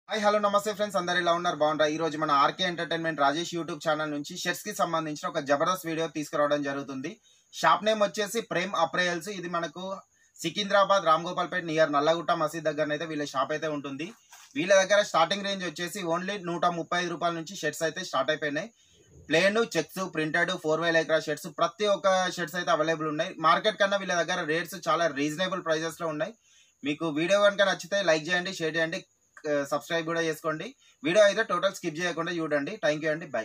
Hi hello నమస్తే friends అందరు ఇలా ఉన్నారు బాగుంటారు ఈ రోజు మన RK entertainment Rajesh YouTube channel నుంచి షర్ట్స్ కి సంబంధించిన ఒక జబర్దస్త్ వీడియో తీసుకురావడం జరుగుతుంది షాప్ నేమ్ వచ్చేసి ప్రేమ్ అప్రయల్స్ ఇది మనకు సికింద్రాబాద్ రామ్ గోపాల్పేట నియర్ నల్లగుట్ట మసీద్ దగ్గర అయితే వీళ్ళ షాప్ అయితే ఉంటుంది వీళ్ళ దగ్గర స్టార్టింగ్ రేంజ్ వచ్చేసి ఓన్లీ నూట ముప్పై ఐదు రూపాయల నుంచి షర్ట్స్ అయితే స్టార్ట్ అయిపోయినాయి plain checks printed four way lycra shirts ప్రతి ఒక్క షర్ట్స్ అయితే అవైలబుల్ ఉన్నాయి మార్కెట్ కన్నా వీళ్ళ దగ్గర రేట్స్ చాలా రీజనబుల్ ప్రైజెస్ లో ఉన్నాయి మీకు వీడియో కనుక నచ్చితే లైక్ చేయండి షేర్ చేయండి సబ్స్క్రైబ్ కూడా చేసుకోండి వీడియో అయితే టోటల్ స్కిప్ చేయకుండా చూడండి థ్యాంక్ యూ అండి బై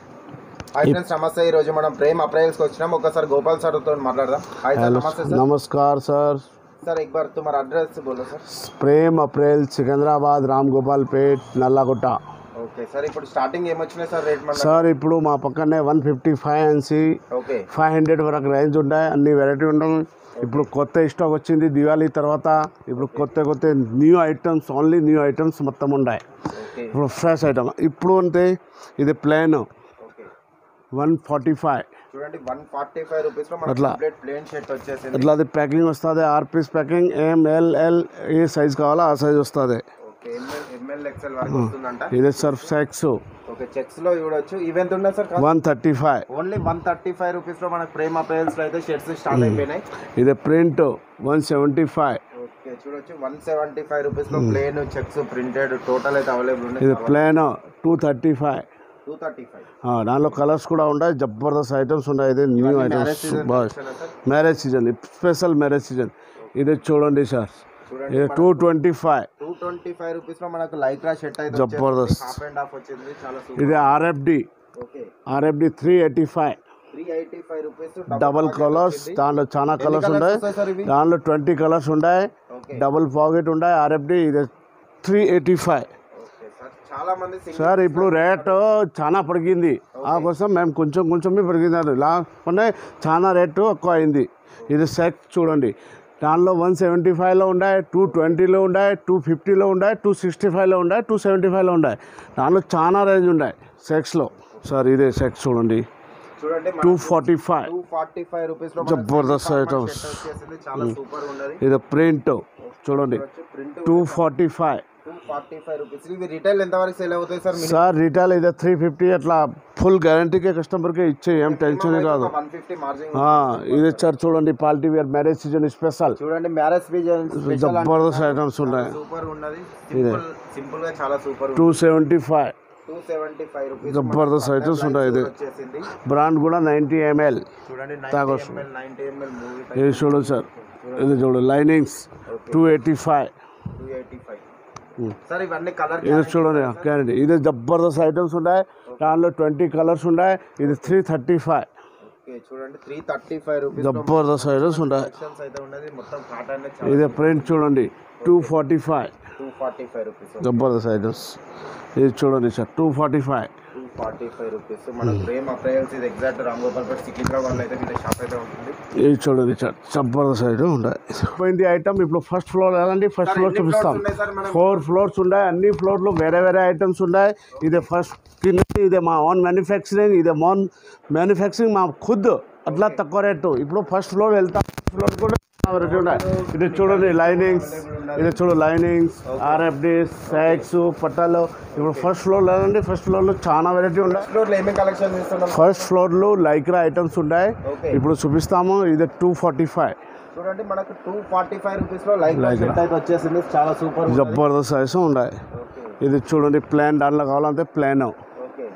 హాయ్ ఫ్రెండ్స్ నమస్తే ఈ రోజు మనం ప్రేమ్ అప్రైల్స్ కి వచ్చినాం ఒకసారి గోపాల్ సార్ తో మాట్లాడదాం హాయ్ సార్ हेलो నమస్తే సార్ नमस्कार सर सर एक बार तुम्हारा एड्रेस बोलो sir Prem apparel Secunderabad Ram Gopal Gopalpet Nallagutta okay sir ఇప్పుడు స్టార్టింగ్ ఏమొచ్చినాయి సార్ రేట్ మన సార్ ఇప్పుడు మా పక్కనే వన్ ఫిఫ్టీ ఫైవ్ ఎన్సి ఓకే ఫైవ్ హండ్రెడ్ వరకు రేంజ్ ఉంటాయి అన్ని వెరైటీ ఉంటాయి ఇప్పుడు కొత్త స్టాక్ వచ్చింది దివాళీ తర్వాత ఇప్పుడు కొత్త కొత్త new items only new items మొత్తం ఉన్నాయి ఓకే ఇప్పుడు ఫ్రెష్ ఐటమ్ ఇప్పుడు అంటే ఇది plain okay one forty five చూడండి వన్ ఫార్టీ ఫైవ్ రూపీస్ లో మనకి అట్లా. కంప్లీట్ ప్లేన్ షర్ట్ వచ్చేసింది అట్లా అది ప్యాకింగ్ వస్తుంది or piece packing M L L ఏ సైజ్ కావాలో ఆ సైజ్ వస్తుంది ఓకే ఎంఎల్ ఎంఎల్ ఎక్స్ఎల్ వరకు వస్తుందంట ఇది సర్ఫ్ సెక్స్ ఓకే చెక్స్ లో చూడొచ్చు ఈవెంట్ ఉన్నాయి sir one thirty five only one thirty five rupees లో మనకి ప్రేమ అప్రైల్స్ లో అయితే షర్ట్స్ స్టార్ట్ అయిపోయినాయి ఇది print one seventy five okay చూడొచ్చు వన్ సెవెంటీ ఫైవ్ రూపీస్ లో ప్లేన్ చెక్స్ ప్రింటెడ్ టోటల్ అయితే అవైలబుల్ ఇది ఉన్నాయి plain two thirty five two thirty five దానిలో కలర్స్ కూడా ఉంటాయి జబర్దస్త్ ఐటమ్స్ ఉంటాయి ఇది new items boss marriage season special marriage season ఇది చూడండి సార్ చూడండి ఇది two twenty five two twenty five rupees లో మనకు లైక్రా షర్ట్ అయితే జబర్దస్త్. హాఫ్ అండ్ హాఫ్ వచ్చింది చాలా సూపర్ ఇది RFD okay RFD three eighty five three eighty five rupees double colours దాంట్లో చాలా కలర్స్ ఉంటాయి సార్ ఇవి దానిలో ట్వంటీ కలర్స్ ఉంటాయి ఓకే డబుల్ పాకెట్ ఉంటాయి ఆర్ఎఫ్డి ఇది three eighty five okay sir చాలా మంది single సార్ ఇప్పుడు రేట్ చాలా పెరిగింది ఆ కోసం మేము కొంచెం కొంచెమే పెరిగింది లేకపోతే చాలా రేటు ఎక్కువ అయింది ఇది సెట్ చూడండి దానిలో వన్ సెవెంటీ ఫైవ్లో ఉన్నాయి టూ ట్వంటీలో ఉన్నాయి టూ ఫిఫ్టీలో ఉన్నాయి టూ సిక్స్టీ ఫైవ్లో ఉన్నాయి టూ సెవెంటీ ఫైవ్లో ఉన్నాయి దానిలో చాలా రేంజ్ ఉన్నాయి సెక్స్లో సార్ ఇదే సెక్స్ చూడండి చూడండి two forty five two forty five rupees లో జబర్దస్త్ items. వచ్చేసింది చాలా సూపర్ ఉన్నది ఇది ప్రింట్ చూడండి print two forty five two forty five rupees ఇవి రిటైల్ ఎంత వరకు సేల్ అవుతాయి సార్ సార్ రిటైల్ ఇది త్రీ ఫిఫ్టీ అట్లా ఫుల్ గ్యారంటీకే కస్టమర్కి ఇచ్చే ఏం టెన్షన్ కాదు వన్ ఫిఫ్టీ మార్జిన్ ఆ, ఇది సార్ చూడండి party wear marriage season special చూడండి మ్యారేజ్ స్పెషల్ జబర్దస్త్ ఐటమ్స్ ఉన్నాయి సూపర్ ఉన్నది సింపుల్ సింపుల్ గా చాలా super two seventy five two seventy five rupees జబర్దస్త్ ఐటమ్స్ ఉంటాయి ఇది వచ్చేసింది బ్రాండ్ కూడా నైంటీ ఎంఎల్ చూడండి తాగొచ్చు. Ninety ML ninety ML movie ఇది చూడు సార్ ఇది చూడు linings two eighty five two eighty five sir ఇవన్నీ కలర్ ఇది చూడండి క్యారెంటీ ఇది జబర్దస్త్ ఐటమ్స్ ఉన్నాయి దానిలో ట్వంటీ కలర్స్ ఉన్నాయి ఇది త్రీ థర్టీ ఫైవ్ ఓకే చూడండి త్రీ థర్టీ ఫైవ్ రూపీస్ జబర్దస్త్ ఐటమ్స్ ఉన్నాయి కలెక్షన్స్ అయితే ఉన్నది మొత్తం కాటన్ ఇది ప్రింట్ చూడండి two forty five two forty five rupees జబర్దస్త్ ఐటమ్స్ ఇది చూడండి sir two forty five two forty five rupees మన ప్రేమ్ అప్రయల్స్ ఇది ఎగ్జాక్ట్ రామగోపాల్పేట సికింద్రాబాద్ అయితే వీళ్ళ షాప్ అయితే ఉంటుంది ఇది చూడండి సార్ జబర్దస్త్ ఐటమ్ ఉంటాయి పోయింది ఐటమ్ ఇప్పుడు ఫస్ట్ ఫ్లోర్ ఎలాంటి ఫస్ట్ ఫ్లోర్ ఎన్ని చూపిస్తాం floors ఉన్నాయి సార్ మనం ఫోర్ ఫ్లోర్స్ ఉన్నాయి అన్ని ఫ్లోర్లు వేరే వేరే ఐటమ్స్ ఉన్నాయి ఇది ఫస్ట్ కింద ఇదే మా ఓన్ మ్యానుఫ్యాక్చరింగ్ ఇదే మోన్ మ్యానుఫ్యాక్చరింగ్ మా ఖుద్ అట్లా తక్కువ రేటు ఇప్పుడు ఫస్ట్ ఫ్లోర్ వెళ్తాం ఫ్లోర్ కూడా వెరైటీ ఉన్నాయి ఇది చూడండి లైనింగ్స్ ఇది చూడు లైనింగ్స్ ఆర్ఎఫ్డి సాక్స్ పట్టాలు ఇప్పుడు ఫస్ట్ ఫ్లోర్ లేదండి ఫస్ట్ ఫ్లోర్లో చాలా వెరైటీ ఉన్నాయి ఫ్లోర్ లో ఏమేమి కలెక్షన్ చేస్తున్నాం ఫస్ట్ ఫ్లోర్లో లైక్రా ఐటమ్స్ ఉన్నాయి ఓకే ఇప్పుడు చూపిస్తాము ఇది టూ ఫార్టీ ఫైవ్ చూడండి మనకు టూ ఫార్టీ ఫైవ్ రూపీస్ లో లైక్ Like షర్ట్ అయితే వచ్చేసింది చాలా సూపర్ జబర్దస్త్ సైజ్ ఉన్నాయి ఓకే ఇది చూడండి ప్లాన్ దాంట్లో కావాలంటే ప్లాన్ ఓకే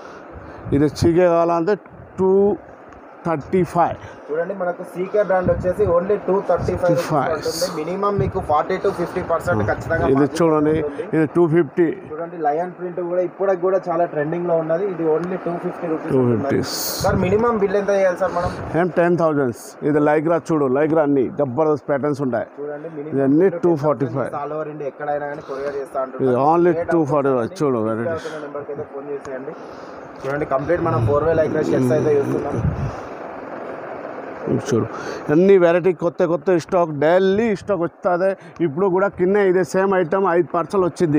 ఇది చీకే కావాలంటే టూ థర్టీ ఫైవ్ చూడండి మనకు సీకే బ్రాండ్ వచ్చేసి ఓన్లీ టూ థర్టీ ఫైవ్ 55. ఉంటుంది మినిమం మీకు ఫార్టీ టు ఫిఫ్టీ పర్సెంట్ ఖచ్చితంగా ఇది margin చూడండి ఉంటుంది. ఇది టూ ఫిఫ్టీ చూడండి లయన్ ప్రింట్ కూడా ఇప్పటికి కూడా చాలా ట్రెండింగ్ లో ఉన్నది ఇది only two fifty two rupees fifty sir minimum bill ఎంత చేయాలి సార్ మనం ఏం టెన్ థౌజండ్స్ ఇది లైక్రా చూడు లైక్రా అన్ని జబర్దస్త్ ప్యాటర్న్స్ ఉంటాయి చూడండి ఇవన్నీ two forty five all over India ఎక్కడైనా కానీ కొరియర్ చేస్తా ఇది ఓన్లీ టూ ఫార్టీ ఫైవ్ చూడు వెరైటీ నెంబర్కి అయితే ఫోన్ చేసేయండి చూడండి కంప్లీట్ మనం ఫోర్ వే లైక్ షర్ట్స్ అయితే చూస్తున్నాం చూడు అన్ని వెరైటీ కొత్త కొత్త స్టాక్ డైలీ స్టాక్ వస్తుంది ఇప్పుడు కూడా కింద ఇదే సేమ్ ఐటమ్ ఐదు పార్సల్ వచ్చింది ఓకే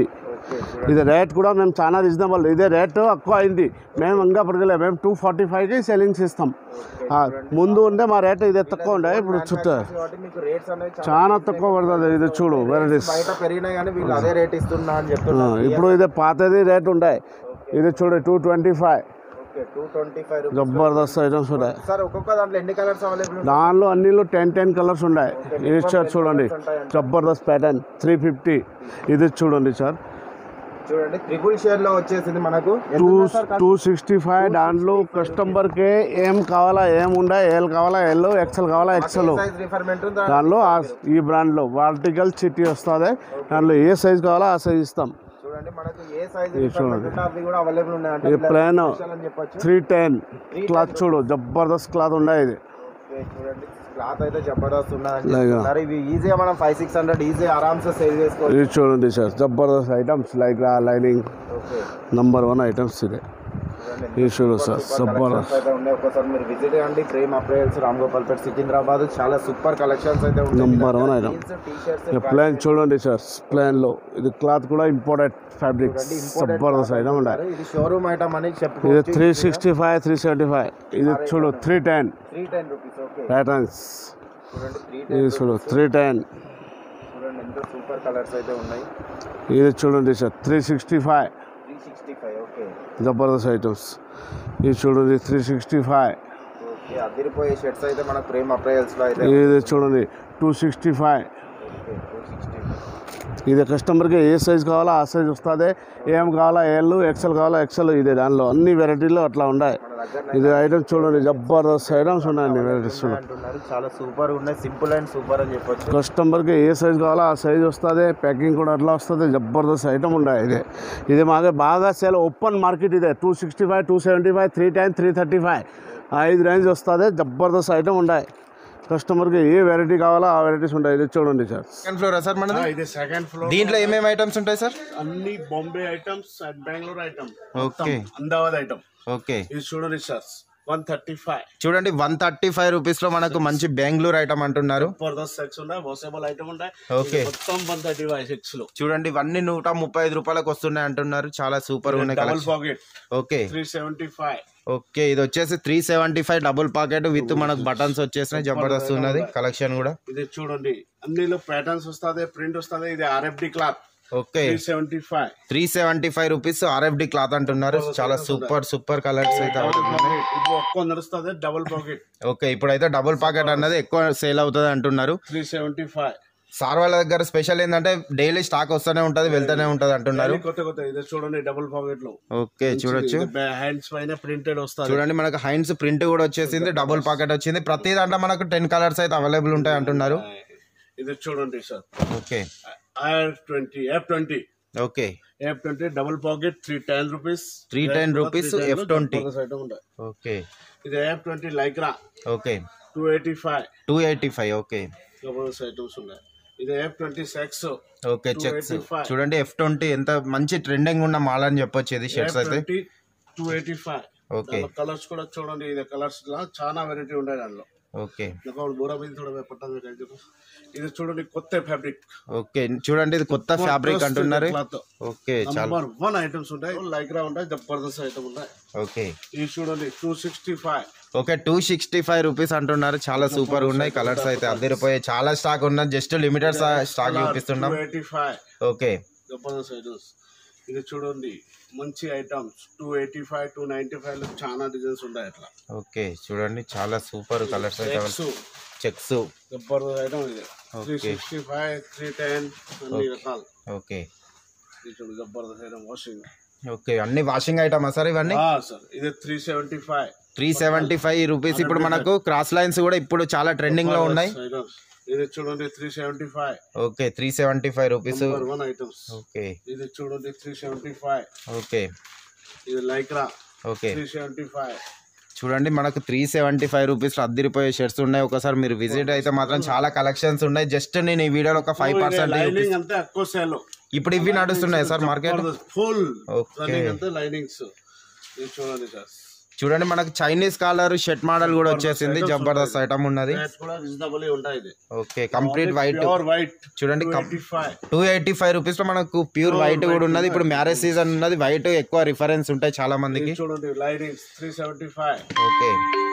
ఓకే చూడండి ఇది రేట్ కూడా మేము చాలా రీజనబుల్ ఇదే రేట్ ఎక్కువ అయింది మేము ఇంకా పడగలే మేము టూ ఫార్టీ ఫైవ్కి సెల్లింగ్స్ ఇస్తాం ఆ, ముందు ఉండే మా రేట్ ఇదే తక్కువ ఉండే ఇప్పుడు చుట్టూ కాబట్టి మీకు రేట్స్ అనేవి చాలా తక్కువ పడుతుంది ఇది చూడు వెరైటీస్ బయట పెరిగినాయి కానీ వీళ్ళు అదే రేట్ ఇస్తున్నా అని చెప్తున్నారు ఇప్పుడు ఇది పాతది రేట్ ఉండే ఇది చూడు two twenty five okay two twenty five rupees జబర్దస్త్ ఐటమ్స్ ఉన్నాయి సార్ ఒక్కొక్క దాంట్లో ఎన్ని కలర్స్ అవైలబుల్ దానిలో అన్నిలో టెన్ టెన్ కలర్స్ ఉన్నాయి ఇది సార్ చూడండి జబర్దస్త్ ప్యాటర్న్ త్రీ ఫిఫ్టీ ఇది చూడండి సార్ చూడండి ట్రిపుల్ షేర్ లో వచ్చేసింది మనకు టూ టూ సిక్స్టీ ఫైవ్ దాంట్లో కస్టమర్కి ఏం కావాలా ఏం ఉండే ఎల్ కావాలా ఎల్ ఎక్సెల్ కావాలా ఎక్సెల్ సైజ్ రిఫర్మెంట్ దానిలో ఆ- ఈ బ్రాండ్లో వర్టికల్ చిట్టి వస్తుంది దానిలో ఏ సైజ్ కావాలో ఆ సైజ్ ఇస్తాం చూడండి మనకు ఏ సైజ్ ఇది రిఫర్మెంట్ ఉంటే అవి కూడా అవైలబుల్ ఉన్నాయి అంటే ఇది ప్లాన్ అని చెప్పొచ్చు త్రీ టెన్ క్లాత్ చూడు జబర్దస్త్ క్లాత్ ఉండే ఇది ఓకే, చూడండి క్లాత్ అయితే జబర్దస్త్ ఉన్నదని లేగా. చెప్తున్నారు ఇవి ఈజీగా మనం ఫైవ్ సిక్స్ హండ్రెడ్ ఈజీ ఆరామ్సే సేల్ చేసుకోవచ్చు ఇది చూడండి సార్ జబర్దస్త్ items like lining okay number one items ఇది చూడండి ఇది చూడు సార్ సూపర్ జబర్దస్త్ కలెక్షన్స్ అయితే ఉన్నాయి ఒకసారి మీరు విజిట్ కండి ప్రేమ్ అప్రైల్స్ రామ్ గోపాల్ పేట్ సికింద్రాబాద్ చాలా సూపర్ కలెక్షన్స్ అయితే ఉన్నాయి Number one item. T shirts plain చూడండి సార్ ప్లాన్లో ఇది క్లాత్ కూడా ఇంపోర్టెడ్ ఫ్యాబ్రిక్ జబర్దస్త్ ఐటమ్ ఉండే ఇది షోరూమ్ ఐటమ్ అని ఇది చెప్పుకోవచ్చు three sixty five three seventy five ఇది చూడు three ten three ten rupees okay patterns చూడండి త్రీ ఇది చూడు త్రీ టెన్ చూడండి ఎంత సూపర్ కలర్స్ అయితే ఉన్నాయి ఇది చూడండి sir three sixty five three sixty five okay జబర్దస్త్ ఐటమ్స్ ఇది చూడండి త్రీ సిక్స్టీ ఫైవ్ ఓకే అదిరిపోయే షర్ట్స్ అయితే మన ప్రేమ్ అప్రైల్స్ లో అయితే ఇది చూడండి two sixty five okay two sixty ఇది కస్టమర్కి ఏ సైజ్ కావాలో ఆ సైజ్ వస్తుంది ఏం కావాలా ఎల్ ఎక్సెల్ కావాలా ఎక్సెల్ ఇది దానిలో అన్ని వెరైటీలు అట్లా ఉన్నాయి మన దగ్గర ఇది ఐటమ్స్ చూడండి జబర్దస్త్ ఐటమ్స్ ఉన్నాయండి వెరైటీస్ అంటున్నారు చాలా సూపర్ ఉన్నాయి సింపుల్ అండ్ సూపర్ అని చెప్పొచ్చు కస్టమర్కి ఏ సైజ్ కావాలో ఆ సైజ్ వస్తుంది ప్యాకింగ్ కూడా అట్లా వస్తుంది జబర్దస్త్ ఐటమ్ ఉన్నాయి ఇది ఇది మాకు బాగా సేల్ ఓపెన్ మార్కెట్ ఇదే two sixty five two seventy five three ten three thirty five ఐదు రేంజ్ వస్తుంది జబర్దస్త్ ఐటమ్ ఉన్నాయి కస్టమర్కి ఏ వెరైటీ కావాలో ఆ వెరైటీస్ ఉంటాయి ఇది చూడండి సార్ సెకండ్ ఫ్లోర్ సార్ మనది ఇది సెకండ్ ఫ్లోర్ దీంట్లో ఏమేమి ఐటమ్స్ ఉంటాయి సార్ అన్ని Bombay items and Bengaluru item okay Ahmedabad item okay ఇది చూడండి సార్ వన్ థర్టీ ఫైవ్ చూడండి వన్ థర్టీ ఫైవ్ రూపీస్ లో మనకు మంచి బెంగళూరు ఐటమ్ అంటున్నారు జబర్దస్త్ సెక్స్ ఉన్నాయి వాషబుల్ ఐటమ్ ఉంటాయి ఓకే ఇది మొత్తం వన్ థర్టీ ఫైవ్ సిక్స్ లో చూడండి ఇవన్నీ నూట ముప్పై ఐదు రూపాయలకు వస్తున్నాయి అంటున్నారు చాలా సూపర్ ఉన్నాయి double collection pocket okay three seventy five okay ఇది వచ్చేసి three seventy five double pocket with మనకు బటన్స్ వచ్చేసినాయి జబర్దస్త్ ఉన్నది కలెక్షన్ కూడా ఇది చూడండి అన్నిలో ప్యాటర్న్స్ వస్తుంది ప్రింట్ వస్తుంది ఇది RFD cloth okay three seventy five three seventy five rupees RFD cloth అంటున్నారు చాలా సూపర్ సూపర్ కలర్స్ అయితే available ఉన్నాయి. ఇప్పుడు ఒక్కో నడుస్తుంది డబుల్ పాకెట్ ఓకే ఇప్పుడైతే డబుల్ పాకెట్ అన్నది ఎక్కువ సేల్ అవుతుంది అంటున్నారు త్రీ సెవెంటీ ఫైవ్ సార్ వాళ్ళ దగ్గర స్పెషల్ ఏంటంటే డైలీ స్టాక్ వస్తూనే ఉంటది వెళ్తూనే ఉంటది అంటున్నారు కొత్త కొత్త ఇది చూడండి డబుల్ పాకెట్ లో ఓకే చూడొచ్చు హ్యాండ్స్ పైన ప్రింటెడ్ వస్తుంది చూడండి మనకు హైన్స్ ప్రింట్ కూడా వచ్చేసింది డబుల్ పాకెట్ వచ్చింది ప్రతి దాంట్లో మనకు టెన్ కలర్స్ అయితే అవైలబుల్ ఉంటాయి అంటున్నారు ఇది చూడండి sir okay IR twenty F twenty okay F twenty double pocket three ten rupees 310 rupees, F20. Okay ఇది F twenty lycra okay two eighty five two eighty five okay జబర్దస్త్ items ఉన్నాయి ఇది F twenty six okay checks 285. చూడండి F twenty ఎంత మంచి trending ఉన్న mall అని చెప్పొచ్చు ఇది షర్ట్స్ అయితే twenty two eighty five okay colours కూడా చూడండి ఇది కలర్స్ చాలా వెరైటీ ఉన్నాయి దానిలో ఓకే నాకు బూరా మీద చూడ పట్టదు ఇది చూడండి కొత్త ఫ్యాబ్రిక్ ఓకే చూడండి ఇది కొత్త ఫ్యాబ్రిక్ అంటున్నారు క్లాత్ ఓకే చాలా నంబర్ వన్ ఐటమ్స్ ఉంటాయి లైక్రా ఉంటాయి జబర్దస్త్ ఐటమ్ ఉన్నాయి ఓకే ఇది చూడండి two sixty five okay two sixty five rupees అంటున్నారు చాలా సూపర్ ఉన్నాయి కలర్స్ అయితే అదిరిపోయి చాలా స్టాక్ ఉన్నది జస్ట్ లిమిటెడ్ స్టాక్ చూపిస్తున్నాం టూ ఎయిటీ ఫైవ్ ఓకే జబర్దస్త్ ఐటమ్స్ ఇది చూడండి మంచి items two eighty five two ninety five లో చాలా డిజైన్స్ ఉన్నాయి అట్లా ఓకే చూడండి చాలా సూపర్ కలర్స్ అయితే చెక్స్ జబర్దస్త్ ఐటమ్ ఇది three Okay. Sixty five three ten అన్ని రకాలు ఓకే ఇది చూడు జబర్దస్త్ ఐటమ్ వాషింగ్ ఓకే అన్ని వాషింగ్ ఐటమా సార్ ఇవన్నీ సార్ ఇది three seventy five three seventy five rupees ఇప్పుడు మనకు క్రాస్ లైన్స్ కూడా ఇప్పుడు చాలా ట్రెండింగ్ లో ఉన్నాయి ఐటమ్స్ ఇది చూడండి three seventy five okay three seventy five rupees number one items okay ఇది చూడండి త్రీ సెవెంటీ ఫైవ్ ఓకే ఇది lycra okay three seventy five చూడండి మనకు త్రీ సెవెంటీ ఫైవ్ రూపీస్ అద్దరిపోయే షర్ట్స్ ఉన్నాయి ఒకసారి మీరు విజిట్ అయితే మాత్రం చాలా కలెక్షన్స్ ఉన్నాయి జస్ట్ నేను ఈ వీడియోలో ఒక ఫైవ్ పర్సెంట్ లైనింగ్ అంతే ఎక్కువ సేల్ ఇప్పుడు ఇవి నడుస్తున్నాయి sir market full Okay. Running అంతే లైనింగ్స్ ఇది చూడండి సార్ చూడండి మనకు చైనీస్ కాలర్ షర్ట్ మోడల్ కూడా వచ్చేసింది జబర్దస్త్ ఐటమ్ ఉన్నది రేట్ కూడా రీజనబుల్ ఉంటాయి ఇది okay complete white pure white చూడండి twenty five two eighty five rupees లో మనకు ప్యూర్ వైట్ కూడా ఉన్నది ఇప్పుడు మ్యారేజ్ సీజన్ ఉన్నది వైట్ ఎక్కువ రిఫరెన్స్ ఉంటాయి చాలా మందికి చూడండి lightings three seventy five okay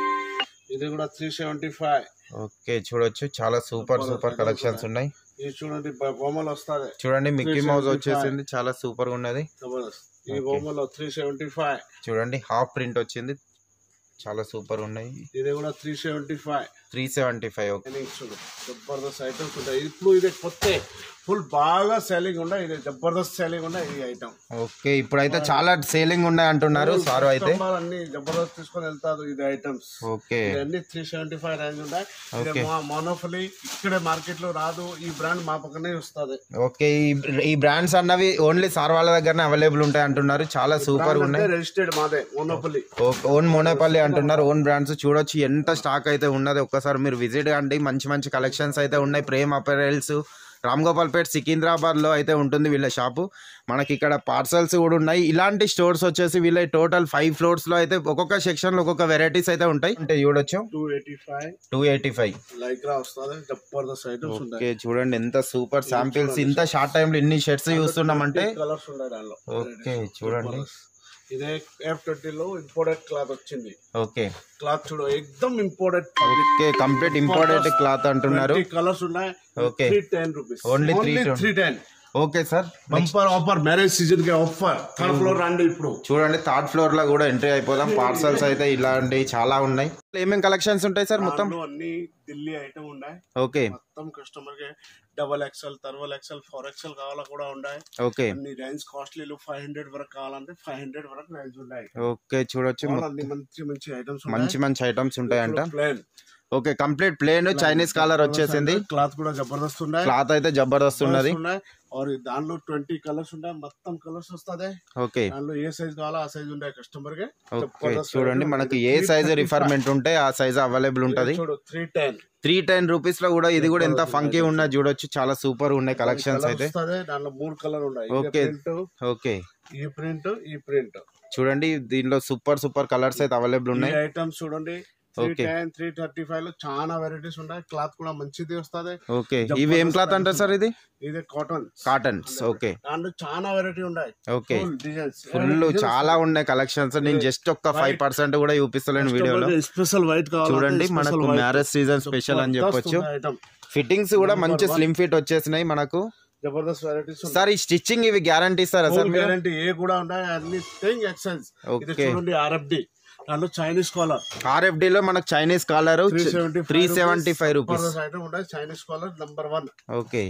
ఇది కూడా త్రీ సెవెంటీ ఫైవ్ ఓకే చూడొచ్చు చాలా సూపర్ సూపర్ కలెక్షన్స్ ఉన్నాయి ఇది చూడండి బ- బొమ్మలు వస్తుంది చూడండి మిక్కీ మౌజ్ 375. వచ్చేసింది చాలా సూపర్ గా ఉన్నది జబర్దస్త్ ఈ బొమ్మలో త్రీ సెవెంటీ ఫైవ్ చూడండి హాఫ్ ప్రింట్ వచ్చింది చాలా సూపర్ ఉన్నాయి ఇది కూడా three seventy five three seventy five చూడు జబర్దస్త్ ఐటమ్స్ ఉంటాయి ఇప్పుడు ఇది కొత్త ఫుల్ బాగా సెల్లింగ్ ఉన్నాయి ఇది జబర్దస్త్ సెల్లింగ్ ఉన్నాయి ఈ ఐటమ్ ఓకే ఇప్పుడైతే చాలా సేలింగ్ ఉన్నాయి అంటున్నారు సారు అయితే అన్ని జబర్దస్త్ తీసుకొని వెళ్తారు ఇది ఐటమ్స్ ఓకే ఇవన్నీ త్రీ సెవెంటీ ఫైవ్ రేంజ్ ఉన్నాయి ఇది Okay. మా మోనోఫలి ఇక్కడే మార్కెట్ లో రాదు ఈ బ్రాండ్ మా పక్కనే వస్తుంది ఓకే ఈ- ఈ బ్రాండ్స్ అన్నవి ఓన్లీ సార్ వాళ్ళ దగ్గరనే అవైలబుల్ ఉంటాయి అంటున్నారు చాలా సూపర్ ఉన్నాయి రిజిస్టర్డ్ మాదే మోనోపలి ఓన్ మోనేపల్లి అంటున్నారు ఓన్ బ్రాండ్స్ చూడొచ్చు ఎంత స్టాక్ అయితే ఉన్నది ఒక్కసారి మీరు విజిట్ కండి మంచి మంచి కలెక్షన్స్ అయితే ఉన్నాయి ప్రేమ్ అపెరల్స్ రామ్ గోపాల్ పేట్ సికింద్రాబాద్ లో అయితే ఉంటుంది వీళ్ళ షాపు మనకి ఇక్కడ పార్సల్స్ కూడా ఉన్నాయి ఇలాంటి స్టోర్స్ వచ్చేసి వీళ్ళ టోటల్ ఫైవ్ ఫ్లోర్స్ లో అయితే ఒక్కొక్క సెక్షన్ లో ఒక్కొక్క వెరైటీస్ అయితే ఉంటాయి అంటే చూడొచ్చు two eighty five two eighty five lycra వస్తుంది జబర్దస్త్ ఐటమ్స్ ఉంటాయి ఓకే చూడండి ఎంత సూపర్ శాంపిల్స్ ఇంత షార్ట్ టైం లో ఇన్ని షర్ట్స్ చూస్తున్నామంటే కలర్స్ ఉన్నాయి దానిలో ఓకే చూడండి ఇదే ఎఫ్ ట్వంటీలో ఇంపోర్టెడ్ క్లాత్ వచ్చింది ఓకే క్లాత్ చూడు ఎక్దమ్ imported okay complete important cloth అంటున్నారు కలర్స్ ఉన్నాయి Okay. Three ten rupees Only three ten. Three ten okay sir bumper offer marriage season కి ఆఫర్ థర్డ్ ఫ్లోర్ రండి ఇప్పుడు చూడండి థర్డ్ ఫ్లోర్ లో కూడా ఎంట్రీ అయిపోదాం పార్సల్స్ అయితే ఇలాంటివి చాలా ఉన్నాయి ఏమేమి కలెక్షన్స్ ఉంటాయి సార్ మొత్తం దాంట్లో అన్ని ఢిల్లీ ఐటమ్ ఉన్నాయి ఓకే మొత్తం కస్టమర్ కి డబల్ ఎక్స్ఎల్ థర్వల్ ఎక్స్ఎల్ ఫోర్ ఎక్స్ఎల్ కావాలా కూడా ఉన్నాయి ఓకే అన్ని రేంజ్ కాస్ట్లీలు ఫైవ్ హండ్రెడ్ వరకు కావాలంటే ఫైవ్ హండ్రెడ్ వరకు రేంజ్ ఉన్నాయి ఓకే చూడొచ్చు చాలా అన్ని మంచి మంచి ఐటమ్స్ మంచి మంచి ఐటమ్స్ ఉంటాయంట plain okay complete plain Chinese colour వచ్చేసింది క్లాత్ కూడా జబర్దస్త్ ఉన్నాయి క్లాత్ అయితే జబర్దస్త్ ఉన్నది ఉన్నాయి और దానిలో ట్వంటీ కలర్స్ ఉంటాయి మొత్తం కలర్స్ వస్తుంది ఓకే దానిలో ఏ సైజ్ కావాలో ఆ సైజ్ ఉంటాయి కస్టమర్ కి ఓకే చూడండి మనకి ఏ సైజ్ రిఫర్మెంట్ ఉంటే ఆ సైజ్ అవైలబుల్ ఉంటది చూడు three ten three ten rupees లో కూడా ఇది కూడా ఎంత ఫంకీ ఉన్నది చూడొచ్చు చాలా సూపర్ ఉన్నాయి కలెక్షన్స్ అయితే వస్తుంది దానిలో మూడు కలర్ ఉన్నాయి Okay. ప్రింట్ ఓకే ఈ ప్రింట్ ఈ ప్రింట్ చూడండి దీనిలో సూపర్ సూపర్ కలర్స్ అయితే అవైలబుల్ ఈ ఉన్నాయి ఐటమ్స్ చూడండి three Okay. Ten three thirty five లో చాలా వెరైటీస్ ఉన్నాయి క్లాత్ కూడా మంచిది వస్తుంది ఓకే ఇవి ఏం క్లాత్ అంటారు సార్ ఇది ఇది కాటన్ కాటన్స్ ఓకే దాంట్లో చాలా వెరైటీ ఉన్నాయి ఓకే డిజైన్స్ ఫుల్ చాలా ఉన్నాయి కలెక్షన్స్ నేను జస్ట్ ఒక్క ఫైవ్ పర్సెంట్ కూడా చూపిస్తలేను వీడియోలో స్పెషల్ వైట్ కావాలి చూడండి మనకు మ్యారేజ్ సీజన్ స్పెషల్ అని చెప్పొచ్చు ఐటమ్ ఫిట్టింగ్స్ కూడా మంచి స్లిమ్ ఫిట్ వచ్చేసినాయి మనకు జబర్దస్త్ వెరైటీస్ సార్ ఈ స్టిచ్చింగ్ ఇవి గ్యారంటీ ఇస్తారా సార్ మీరు గ్యారంటీ ఏ కూడా ఉన్నాయి అన్ని థింగ్ ఎక్సెన్స్ ఇది Okay. చూడండి ఆర్ఎఫ్డి దాంట్లో చైనీస్ కాలర్ ఆర్ఎఫ్డి లో మనకు Chinese collar three seventy three seventy five rupees item ఉంటాయి Chinese collar number one okay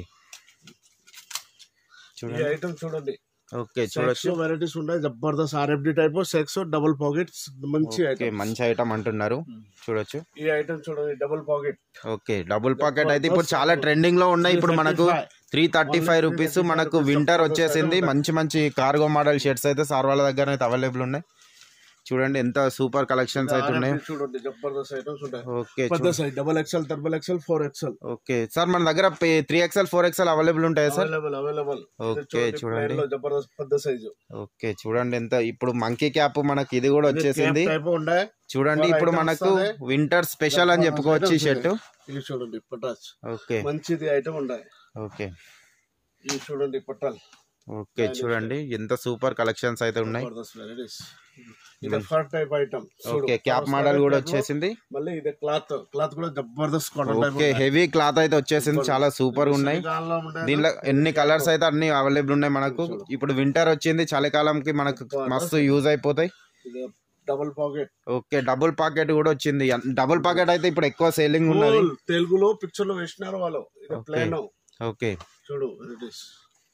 ఈ చూడండి ఐటమ్ చూడండి ఓకే సెక్స్ చూడొచ్చు వెరైటీస్ ఉన్నాయి జబర్దస్త్ ఆర్ఎఫ్డి టైప్ సెక్స్ డబుల్ పాకెట్స్ మంచి ఓకే ఐటమ్ మంచి ఐటమ్ అంటున్నారు చూడొచ్చు ఈ ఐటమ్ చూడండి double pocket okay double pocket అయితే ఇప్పుడు చాలా ట్రెండింగ్ లో ఉన్నాయి ఇప్పుడు మనకు త్రీ థర్టీ ఫైవ్ రూపీస్ మనకు వింటర్ వచ్చేసింది మంచి మంచి కార్గో మోడల్ షర్ట్స్ అయితే సార్ వాళ్ళ దగ్గర అయితే అవైలబుల్ ఉన్నాయి చూడండి ఎంత సూపర్ కలెక్షన్స్ అయితే ఉన్నాయి చూడండి జబర్దస్త్ ఐటమ్స్ ఉంటాయి ఓకే పెద్ద size double XL double XL four XL okay sir మన దగ్గర three XL four XL available ఉంటాయా సార్ అవైలబుల్ అవైలబుల్ ఓకే చూడండి జబర్దస్త్ పెద్ద సైజు ఓకే చూడండి ఎంత ఇప్పుడు మంకీ క్యాప్ మనకి ఇది కూడా వచ్చేసింది టైప్ ఉన్నాయి చూడండి ఇప్పుడు మనకు వింటర్ స్పెషల్ అని చెప్పుకోవచ్చు ఈ షర్ట్ ఇది చూడండి పటాస్ ఓకే మంచిది ఐటమ్ ఉన్నాయి ఓకే ఇది చూడండి పట్టాల్ ఓకే చూడండి ఎంత సూపర్ కలెక్షన్స్ అయితే ఉన్నాయి జబర్దస్త్ వెరైటీస్ ఇది fur type item okay cap model కూడా వచ్చేసింది మళ్ళీ ఇది క్లాత్ క్లాత్ కూడా జబర్దస్త్ cotton type okay heavy cloth అయితే వచ్చేసింది చాలా సూపర్ ఉన్నాయి కాలంలో ఉంటాయి దీనిలో ఎన్ని కలర్స్ అయితే అన్ని అవైలబుల్ ఉన్నాయి మనకు ఇప్పుడు వింటర్ వచ్చింది చలికాలంకి మనకు మస్తు యూజ్ అయిపోతాయి ఇది double pocket okay double pocket కూడా వచ్చింది డబుల్ పాకెట్ అయితే ఇప్పుడు ఎక్కువ సేలింగ్ ఉన్నది తెలుగులో పిక్చర్ లో వేసినారు వాళ్ళు ఇది ప్లేన్ ఓకే చూడు వెరైటీస్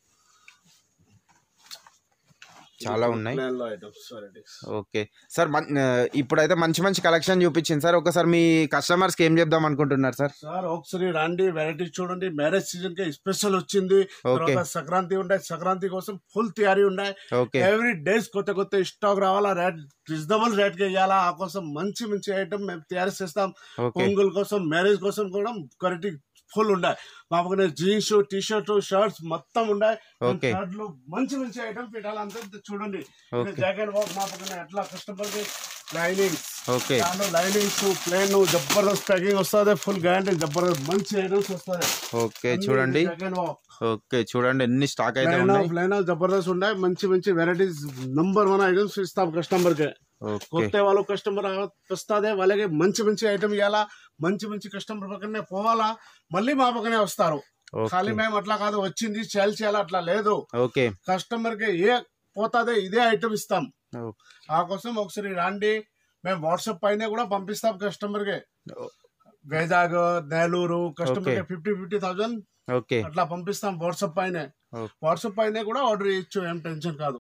చాలా ఉన్నాయి ప్లేన్ లో ఐటమ్స్ వెరైటీస్ ఓకే సార్ మన్- ఆ, ఇప్పుడైతే మంచి మంచి కలెక్షన్ చూపించింది సార్ ఒకసారి మీ కస్టమర్స్కి ఏం చెప్దాం అనుకుంటున్నారు సార్ సార్ ఒకసారి రండి వెరైటీస్ చూడండి మ్యారేజ్ సీజన్ కి స్పెషల్ వచ్చింది ఓకే తర్వాత సంక్రాంతి ఉండే సంక్రాంతి కోసం ఫుల్ తయారీ ఉన్నాయి ఓకే ఎవ్రీ డేస్ కొత్త కొత్త స్టాక్ రావాలా రేట్ రీజనబుల్ రేట్ కి ఇవ్వాలా ఆ కోసం మంచి మంచి ఐటమ్ మేము తయారు చేస్తాం ఓకే పొంగల్ కోసం మ్యారేజ్ కోసం కూడా క్వాలిటీ ఫుల్ ఉన్నాయి మా పక్కన జీన్స్ టీ షర్ట్ షర్ట్స్ మొత్తం ఉన్నాయి ఓకే షర్ట్లు మంచి మంచి ఐటమ్ పెట్టాలంటే చూడండి ఓకే జాకెట్ బాక్స్ మా పక్కన ఎట్లా కస్టమర్ కి లైనింగ్స్ ఓకే దాంట్లో లైనింగ్స్ ప్లేన్ జబర్దస్త్ ప్యాకింగ్ వస్తుంది ఫుల్ గ్యారంటీ జబర్దస్త్ మంచి ఐటమ్స్ వస్తుంది ఓకే చూడండి ఓకే చూడండి ఎన్ని స్టాక్ అయితే ప్లేన్ ఉన్నాయి ప్లేన్ జబర్దస్త్ ఉన్నాయి మంచి మంచి వెరైటీస్ నంబర్ వన్ ఐటమ్స్ ఇస్తాం కస్టమర్ కి ఓకే కొత్త వాళ్ళు కస్టమర్ వస్తాదే వాళ్ళకి మంచి మంచి ఐటమ్ ఇవ్వాలా మంచి మంచి కస్టమర్ పక్కనే పోవాలా మళ్ళీ మా పక్కనే వస్తారు ఖాళీ ఓకే మేము అట్లా కాదు వచ్చింది సేల్ చేయాలి అట్లా లేదు ఓకే కస్టమర్ కి ఏ పోతాదే ఇదే ఐటమ్ ఇస్తాం ఓ- ఆ కోసం ఒకసారి రండి మేము వాట్సాప్ పైన కూడా పంపిస్తాం కస్టమర్ కి వైజాగ్ నెల్లూరు కస్టమర్ కి Okay. Fifty fifty thousand okay అట్లా పంపిస్తాం వాట్సాప్ పైన Okay. వాట్సాప్ పైన కూడా ఆర్డర్ ఇచ్చు ఏం టెన్షన్ కాదు